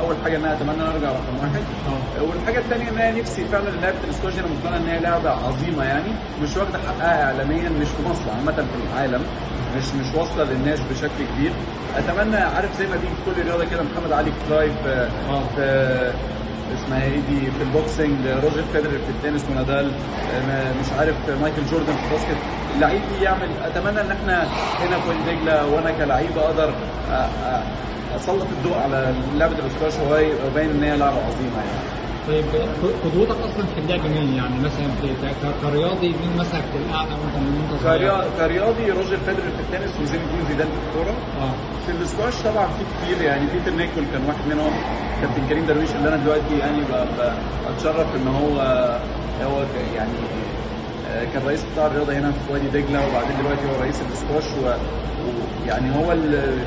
اول حاجه ان انا اتمنى ان أنا ارجع رقم واحد اه والحاجه الثانيه ان انا نفسي فعلا لعبه السكواش انا مقتنع ان هي لعبه عظيمه يعني مش واخده حقها اعلاميا مش في مصر عامه في العالم مش مش واصله للناس بشكل كبير اتمنى عارف زي ما بيجي في كل رياضه كده محمد علي كلايف في, آه. في اسمها ايه دي في البوكسنج روجر فيدرر في التنس ونادال آه، مش عارف مايكل جوردن في الباسكت اللعيب دي يعمل اتمنى ان احنا هنا في وادي دجله وانا كلعيب اقدر أ- أ- اسلط الضوء على لعبه الاسكواش وابين ان هي لعبه عظيمه يعني طيب قدوتك اصلا في اللعب مين يعني مثلا في ك- كرياضي مين مثلا في الاعلى وانت من وانت صغير؟ كريا- كرياضي روجر فيدرر في التنس وزين الدين زيدان في الكوره اه في الاسكواش طبعا في كتير يعني بيتر نيكول كان واحد منهم كابتن كريم درويش اللي انا دلوقتي يعني ب- ب- اتشرف ان هو هو ك- يعني آه، كان رئيس قطاع الرياضه هنا في وادي دجله وبعدين دلوقتي هو رئيس الاسكواش و- ويعني هو ال-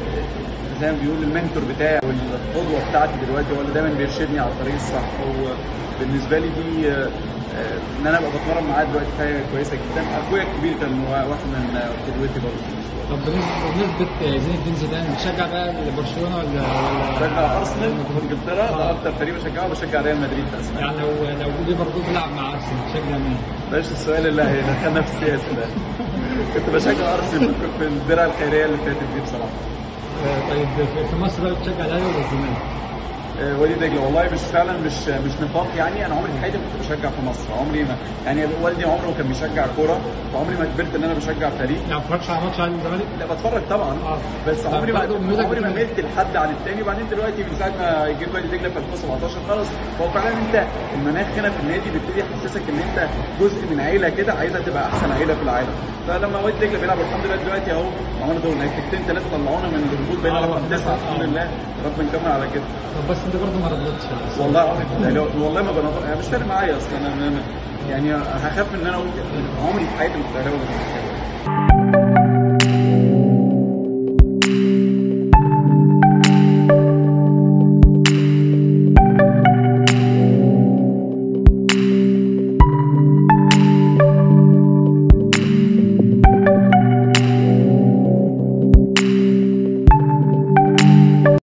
زي ما بيقول المنتور بتاعي والقدوه بتاعتي دلوقتي هو اللي دايما بيرشدني على الطريق الصح وبالنسبه لي دي آه، آه، ان انا ابقى بتمرن معاه دلوقتي حاجه كويسه جدا اخويا الكبير كان واحد من آه، قدوتي برضه في الاسكواش طب بالنسبه بالنسبه زين الدين زيدان بتشجع بقى لبرشلونه ولا ولا بشجع ارسنال في انجلترا ده اكتر فريق بشجعه بشجع ريال مدريد في اسبانيا يعني لو لو ليفربول بيلعب مع ارسنال بتشجع مين؟ بلاش السؤال اللي هيدخلنا في السياسه ده كنت بشجع ارسنال في الدرع الخيريه اللي فاتت دي بصراحه آه، طيب في- في مصر بقى بتشجع الاهلي ولا الزمالك؟ آه، وادي دجله والله مش فعلا مش مش نفاق يعني انا عمري في حياتي ما كنت بشجع في مصر عمري ما يعني والدي عمره كان بيشجع كوره فعمري ما كبرت ان انا بشجع فريق يعني ما اتفرجش على ماتش الاهلي والزمالك؟ لا بتفرج طبعا آه. بس طب عمري ما برضه ميولك عمري ما بتعمل- ملت لحد عن التاني وبعدين دلوقتي من ساعه ما جيت وادي دجله في 2017 خلاص هو فعلا انت المناخ هنا في النادي بيبتدي يحسسك ان انت جزء من عيله كده عايزها تبقى احسن عيله في العالم فلما وادي دجله بيلعب الحمد لله دلوقتي اهو عملنا دول نتيجتين ثلاثه طلعونا من الهبوط بين آه، رقم ربنا تسعه يستر. الحمد لله رب نكمل على كده طب بس انت برضه ما رضيتش يعني. والله عمري كنت أهلاوي. والله ما بنظر يعني مش فارق معايا اصلا انا أنا- يعني هخاف ان انا اقول عمري في حياتي ما كنت اهلاوي ولا زملكاوي.